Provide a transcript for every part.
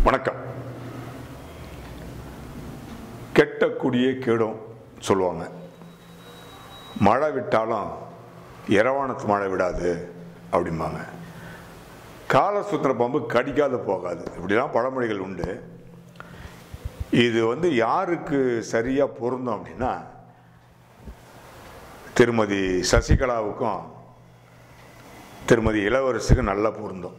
வணக்கம் கெட்ட குடியே கெடும் சொல்லுவாங்க மழை விட்டாலும் இரவானத்து மழை விடாது அப்படிம்பாங்க காலை சுத்தின பாம்பு கடிக்காத போகாது இப்படிலாம் பழமொழிகள் உண்டு இது வந்து யாருக்கு சரியாக பொருந்தும் அப்படின்னா திருமதி சசிகலாவுக்கும் திருமதி இளவரசுக்கும் நல்லா பொருந்தும்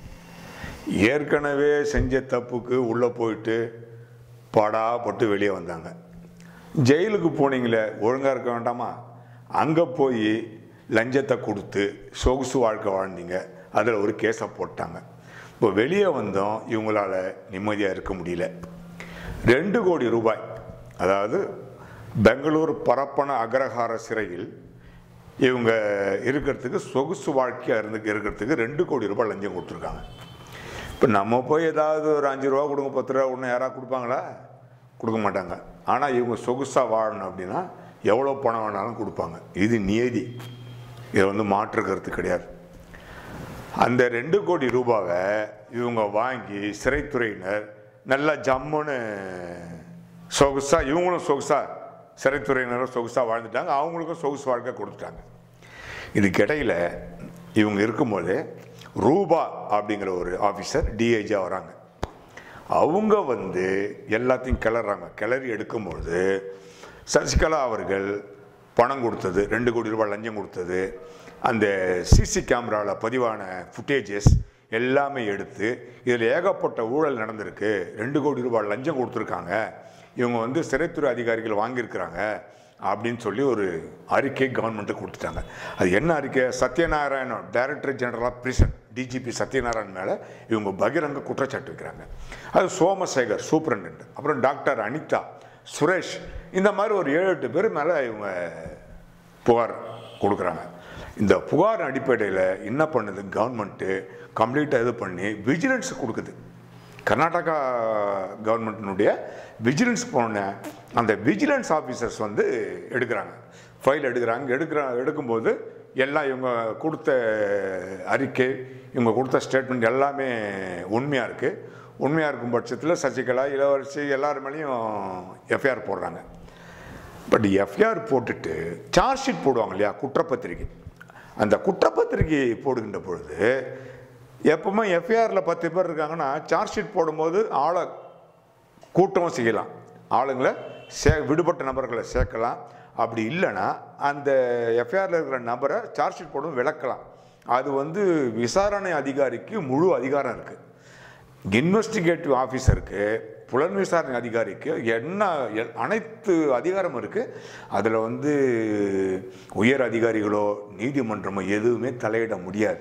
ஏற்கனவே செஞ்ச தப்புக்கு உள்ளே போயிட்டு படாப்பட்டு வெளியே வந்தாங்க ஜெயிலுக்கு போனீங்களே ஒழுங்காக இருக்க வேண்டாமா அங்கே போய் லஞ்சத்தை கொடுத்து சொகுசு வாழ்க்கை வாழ்ந்தீங்க அதில் ஒரு கேஸை போட்டாங்க இப்போ வெளியே வந்தோம் இவங்களால நிம்மதியாக இருக்க முடியல ரெண்டு கோடி ரூபாய் அதாவது பெங்களூர் பரப்பன அக்ரஹார சிறையில் இவங்க இருக்கிறதுக்கு சொகுசு வாழ்க்கையாக இருந்து இருக்கிறதுக்கு ரெண்டு கோடி ரூபாய் லஞ்சம் கொடுத்துருக்காங்க இப்போ நம்ம போய் ஏதாவது ஒரு அஞ்சு ரூபா கொடுங்க பத்து ரூபா ஒன்று யாராவது கொடுப்பாங்களா கொடுக்க மாட்டாங்க ஆனால் இவங்க சொகுசாக வாழணும் அப்படின்னா எவ்வளோ பணம் வேணாலும் கொடுப்பாங்க இது நியதி இதை வந்து மாற்று கருத்து கிடையாது அந்த ரெண்டு கோடி ரூபாவை இவங்க வாங்கி சிறைத்துறையினர் நல்லா ஜம்முன்னு சொகுசா இவங்களும் சொகுசா சிறைத்துறையினரும் சொகுசா வாழ்ந்துட்டாங்க அவங்களுக்கும் சொகுசு வாழ்க்கை கொடுத்துட்டாங்க இதுக்கு இடையில இவங்க இருக்கும்போது ரூபா அப்படிங்கிற ஒரு ஆஃபீஸர் டிஐஜியாக வராங்க அவங்க வந்து எல்லாத்தையும் கிளறாங்க கிளறி எடுக்கும்பொழுது சசிகலா அவர்கள் பணம் கொடுத்தது ரெண்டு கோடி ரூபாய் லஞ்சம் கொடுத்தது அந்த சிசி கேமராவில் பதிவான ஃபுட்டேஜஸ் எல்லாமே எடுத்து இதில் ஏகப்பட்ட ஊழல் நடந்திருக்கு ரெண்டு கோடி ரூபாய் லஞ்சம் கொடுத்துருக்காங்க இவங்க வந்து சிறைத்துறை அதிகாரிகள் வாங்கியிருக்கிறாங்க அப்படின்னு சொல்லி ஒரு அறிக்கை கவர்மெண்ட்டுக்கு கொடுத்துட்டாங்க அது என்ன அறிக்கை Sathyanarayanan director general of prison DGP Sathyanarayanan மேலே இவங்க பகிரங்க குற்றச்சாட்டு வைக்கிறாங்க அது சோமசேகர் சூப்பரண்ட் அப்புறம் டாக்டர் அனிதா சுரேஷ் இந்த மாதிரி ஒரு ஏழு எட்டு பேர் மேலே இவங்க புகார் கொடுக்குறாங்க இந்த புகார் அடிப்படையில் என்ன பண்ணுது கவர்மெண்ட்டு கம்ப்ளீட்டாக இது பண்ணி விஜிலன்ஸ் கொடுக்குது கர்நாடகா கவர்மெண்ட்டினுடைய விஜிலன்ஸ் போன அந்த விஜிலன்ஸ் ஆஃபீஸர்ஸ் வந்து எடுக்கிறாங்க ஃபைல் எடுக்கிறாங்க எடுக்கிற எடுக்கும்போது எல்லாம் இவங்க கொடுத்த அறிக்கை இவங்க கொடுத்த ஸ்டேட்மெண்ட் எல்லாமே உண்மையாக இருக்குது உண்மையாக இருக்கும் பட்சத்தில் சசிகலா இளவரசி எல்லார் மேலேயும் எஃப்ஐஆர் போடுறாங்க பட் எஃப்ஐஆர் போட்டுட்டு சார்ஜ் ஷீட் போடுவாங்க இல்லையா குற்றப்பத்திரிகை அந்த குற்றப்பத்திரிகை போடுகின்ற பொழுது எப்பவுமே எஃப்ஐஆரில் பத்து பேர் இருக்காங்கன்னா சார்ஜ் ஷீட் போடும்போது ஆளை கூட்டமும் செய்யலாம் ஆளுங்களை சே விடுபட்ட நபர்களை சேர்க்கலாம் அப்படி இல்லைன்னா அந்த எஃப்ஐஆரில் இருக்கிற நபரை சார்ஜ் ஷீட் போடும் விளக்கலாம் அது வந்து விசாரணை அதிகாரிக்கு முழு அதிகாரம் இருக்குது இன்வெஸ்டிகேட்டிவ் ஆஃபீஸருக்கு புலன் விசாரணை அதிகாரிக்கு என்ன எ- அனைத்து அதிகாரமும் இருக்குது அதில் வந்து உயர் அதிகாரிகளோ நீதிமன்றமோ எதுவுமே தலையிட முடியாது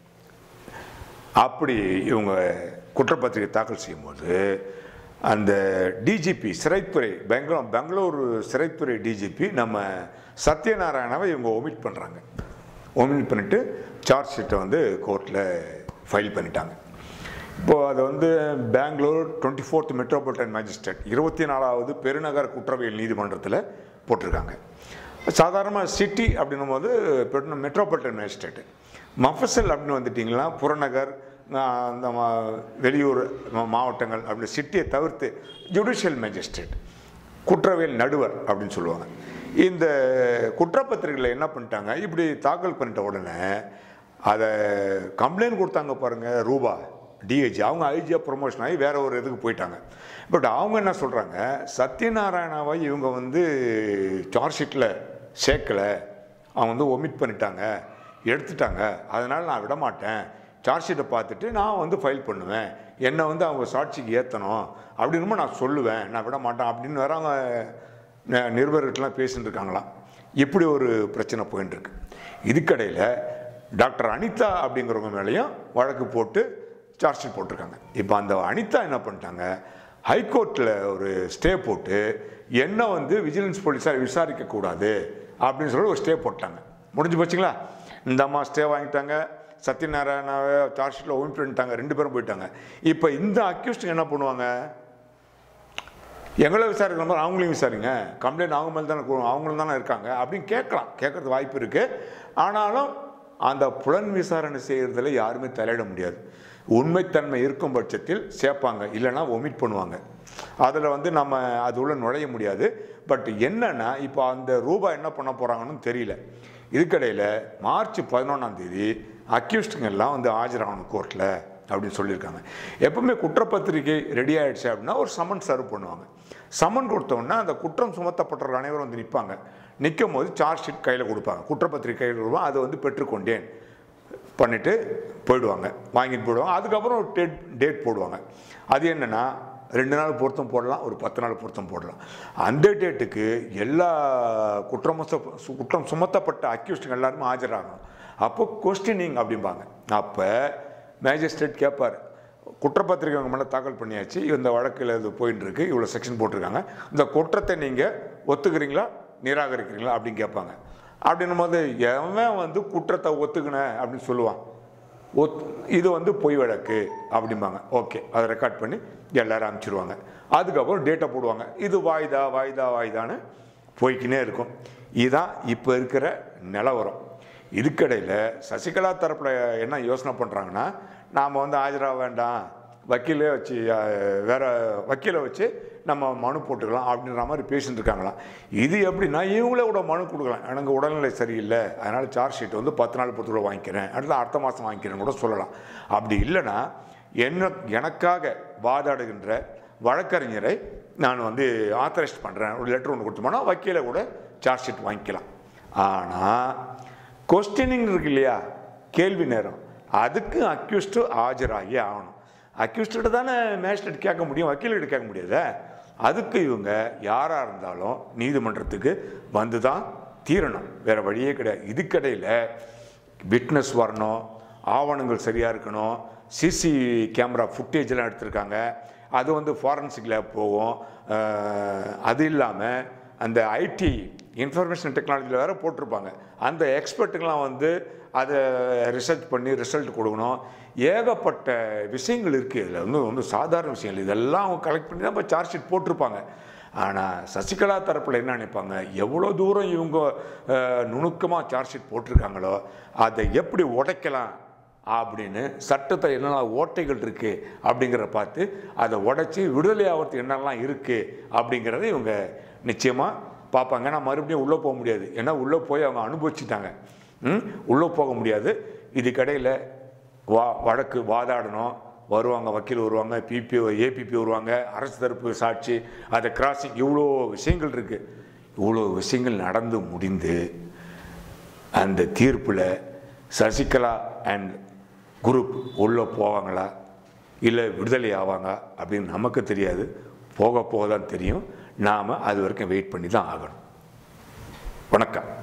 அப்படி இவங்க குற்றப்பத்திரிகை தாக்கல் செய்யும்போது அந்த டிஜிபி சிறைத்துறை பெங்களூர் பெங்களூர் சிறைத்துறை டிஜிபி நம்ம சத்யநாராயணாவை இவங்க ஒமிட் பண்ணுறாங்க ஒமிட் பண்ணிட்டு சார்ஜ் ஷீட்டை வந்து கோர்ட்டில் ஃபைல் பண்ணிட்டாங்க இப்போது அதை வந்து Bangalore twenty fourth metropolitan magistrate இருபத்தி நாலாவது பெருநகர குற்றவியல் நீதிமன்றத்தில் போட்டிருக்காங்க சாதாரணமாக சிட்டி அப்படின்னும் போது மெட்ரோபாலிட்டன் மேஜிஸ்ட்ரேட்டு மஃபசல் அப்படின்னு வந்துட்டிங்கன்னா புறநகர் ஆஹ், அந்த மா- வெளியூர் மா- மாவட்டங்கள் அப்படி சிட்டியை தவிர்த்து ஜுடிஷியல் மேஜிஸ்ட்ரேட் குற்றவியல் நடுவர் அப்படின்னு சொல்லுவாங்க இந்த குற்றப்பத்திரிகையில் என்ன பண்ணிட்டாங்க இப்படி தாக்கல் பண்ணிட்ட உடனே அதை கம்ப்ளைண்ட் கொடுத்தாங்க பாருங்க ரூபா டிஐஜி அவங்க ஐஜியாக ப்ரொமோஷன் ஆகி வேற ஒரு இதுக்கு போயிட்டாங்க பட் அவங்க என்ன சொல்கிறாங்க சத்யநாராயணாவை இவங்க வந்து சார்ஜ் ஷீட்டில் சேர்க்கலை அவங்க வந்து ஒமிட் பண்ணிட்டாங்க எடுத்துட்டாங்க அதனால் நான் விட மாட்டேன் சார்ஜ் ஷீட்டை பார்த்துட்டு நான் வந்து ஃபைல் பண்ணுவேன் என்னை வந்து அவங்க சாட்சிக்கு ஏற்றணும் அப்படின்னு நான் சொல்லுவேன் நான் விட மாட்டேன் அப்படின்னு வேற அவங்க ந- நிருபர்கிட்டலாம் பேசிட்டு இருக்காங்களாம் இப்படி ஒரு பிரச்சனை போயின்னு இருக்கு இதுக்கடையில் டாக்டர் அனிதா அப்படிங்கிறவங்க மேலேயும் வழக்கு போட்டு சார்ஜ் ஷீட் போட்டிருக்காங்க இப்போ அந்த அனிதா என்ன பண்ணிட்டாங்க ஹைகோர்ட்டில் ஒரு ஸ்டே போட்டு என்ன வந்து விஜிலன்ஸ் போலீஸார் விசாரிக்கக்கூடாது அப்படின்னு சொல்லி ஒரு ஸ்டே போட்டாங்க முடிஞ்சு போச்சுங்களா இந்த அம்மா ஸ்டே வாங்கிட்டாங்க சத்யநாராயணாவை சார்ஜ் ஷீட்டில் ஓமிட் பண்ணிட்டாங்க ரெண்டு பேரும் போயிட்டாங்க இப்போ இந்த அக்யூஸ்டுங்க என்ன பண்ணுவாங்க எங்களை விசாரிக்கிற மாதிரி அவங்களையும் விசாரிங்க கம்ப்ளைண்ட் அவங்க மேலே தானே கு- அவங்களும் தானே இருக்காங்க அப்படின்னு கேட்கலாம் கேட்கறது வாய்ப்பு இருக்குது ஆனாலும் அந்த புலன் விசாரணை செய்கிறதுல யாருமே தலையிட முடியாது உண்மைத்தன்மை இருக்கும் பட்சத்தில் சேர்ப்பாங்க இல்லைன்னா ஒமிட் பண்ணுவாங்க அதில் வந்து நம்ம அது உள்ள நுழைய முடியாது பட் என்னன்னா இப்போ அந்த ரூபாய் என்ன பண்ண போகிறாங்கன்னு தெரியல இதுக்கடையில் மார்ச் பதினொன்றாம் தேதி அக்யூஸ்டுங்க எல்லாம் வந்து ஆஜராகணும் கோர்ட்டில் அப்படின்னு சொல்லியிருக்காங்க எப்பவுமே குற்றப்பத்திரிகை ரெடி ஆயிடுச்சு அப்படின்னா ஒரு சம்மன் சர்வ் பண்ணுவாங்க சம்மன் கொடுத்தோன்னா அந்த குற்றம் சுமத்தப்பட்டவர்கள் அனைவரும் வந்து நிற்பாங்க நிற்கும் போது சார்ஜ் ஷீட் கையில் கொடுப்பாங்க குற்றப்பத்திரிகை கையில் கொடுப்பாங்க அதை வந்து பெற்றுக்கொண்டேன் பண்ணிட்டு போயிடுவாங்க வாங்கிட்டு போயிடுவாங்க அதுக்கப்புறம் ஒரு டேட் டேட் போடுவாங்க அது என்னன்னா ரெண்டு நாள் பொருத்தம் போடலாம் ஒரு பத்து நாள் பொருத்தம் போடலாம் அந்த டேட்டுக்கு எல்லா குற்றம் சு- குற்றம் சுமத்தப்பட்ட அக்யூஸ்டுங்க எல்லாருமே ஆஜராகணும் அப்போ கொஸ்டினிங் அப்படிம்பாங்க அப்போ மேஜிஸ்ட்ரேட் கேட்பார் குற்றப்பத்திரிகை உங்க மேலே தாக்கல் பண்ணியாச்சு இந்த வழக்கில் இது போயின்னு இருக்கு இவ்வளோ செக்ஷன் போட்டிருக்காங்க இந்த குற்றத்தை நீங்கள் ஒத்துக்கிறீங்களா நிராகரிக்கிறீங்களா அப்படின்னு கேட்பாங்க அப்படின்னும் போது எவன் வந்து குற்றத்தை ஒத்துக்கினேன் அப்படின்னு சொல்லுவான் ஒத் இது வந்து பொய் வழக்கு அப்படிம்பாங்க ஓகே அதை ரெக்கார்ட் பண்ணி எல்லாரும் அனுப்பிச்சிடுவாங்க அதுக்கப்புறம் டேட்டை போடுவாங்க இது வாய்தா வாய்தா வாய்தான்னு போய்க்கினே இருக்கும் இதுதான் இப்போ இருக்கிற நிலவரம் இதுக்கடையில் சசிகலா தரப்பில் என்ன யோசனை பண்ணுறாங்கன்னா நாம் வந்து ஆஜராக வேண்டாம் வக்கீலே வச்சு அஹ், வேற வக்கீலை வச்சு நம்ம மனு போட்டுக்கலாம் அப்படின்ற மாதிரி பேசிட்டு இருக்காங்களாம் இது எப்படின்னா இவங்களே கூட மனு கொடுக்கலாம் எனக்கு உடல்நிலை சரியில்லை அதனால் சார்ஜ் ஷீட் வந்து பத்து நாள் பொறுத்து கூட வாங்கிக்கிறேன் அடுத்த அடுத்த மாதம் வாங்கிக்கிறேன்னு கூட சொல்லலாம் அப்படி இல்லைன்னா என்ன எனக்காக வாதாடுகின்ற வழக்கறிஞரை நான் வந்து ஆத்தரைஸ்ட் பண்ணுறேன் ஒரு லெட்டர் ஒன்று கொடுத்தோம்னா வக்கீலை கூட சார்ஜ் ஷீட் வாங்கிக்கலாம் ஆனால் கொஸ்டினிங் இருக்கு இல்லையா கேள்வி நேரம் அதுக்கு அக்யூஸ்டு ஆஜராகி ஆகணும் அக்யூஸ்டு தானே மேஜிஸ்ட்ரேட் கேட்க முடியும் வக்கீல்கிட்ட கேட்க முடியாதே அதுக்கு இவங்க யாராக இருந்தாலும் நீதிமன்றத்துக்கு வந்து தான் தீரணும் வேற வழியே கிடையாது இதுக்கடையில் விட்னஸ் வரணும் ஆவணங்கள் சரியாக இருக்கணும் சிசி கேமரா ஃபுட்டேஜ்லாம் எடுத்திருக்காங்க அது வந்து ஃபாரன்சிக் லேப் போகும் அஹ், அது இல்லாமல் அந்த ஐடி இன்ஃபர்மேஷன் டெக்னாலஜியில் வேறு போட்டிருப்பாங்க அந்த எக்ஸ்பர்ட்டுக்கெலாம் வந்து அதை ரிசர்ச் பண்ணி ரிசல்ட் கொடுக்கணும் ஏகப்பட்ட விஷயங்கள் இருக்குது இதில் வந்து வந்து சாதாரண விஷயங்கள் இதெல்லாம் அவங்க கலெக்ட் பண்ணி தான் இப்போ சார்ஜ் ஷீட் போட்டிருப்பாங்க ஆனால் சசிகலா தரப்பில் என்ன நினைப்பாங்க எவ்வளோ தூரம் இவங்க நுணுக்கமாக சார்ஜ் ஷீட் போட்டிருக்காங்களோ அதை எப்படி உடைக்கலாம் அப்படின்னு சட்டத்தில் என்னென்ன ஓட்டைகள் இருக்குது அப்படிங்கிறத பார்த்து அதை உடைச்சி விடுதலை ஆகிறதுக்கு என்னெல்லாம் இருக்குது அப்படிங்கிறத இவங்க நிச்சயமாக பார்ப்பாங்க ஆனால் மறுபடியும் உள்ளே போக முடியாது ஏன்னா உள்ளே போய் அவங்க அனுபவிச்சுட்டாங்க ம் உள்ளே போக முடியாது இதுக்கடையில் வா வழக்கு வாதாடணும் வருவாங்க வக்கீல் வருவாங்க பிபி ஏபிபி வருவாங்க அரசு தரப்பு சாட்சி அதை கிராசிங் இவ்வளோ விஷயங்கள் இருக்குது இவ்வளோ விஷயங்கள் நடந்து முடிந்து அந்த தீர்ப்பில் சசிகலா அண்ட் குரூப் உள்ளே போவாங்களா இல்லை விடுதலை ஆவாங்க அப்படின்னு நமக்கு தெரியாது போக போக தான் தெரியும் நாம் அது வரைக்கும் வெயிட் பண்ணி தான் ஆகணும் வணக்கம்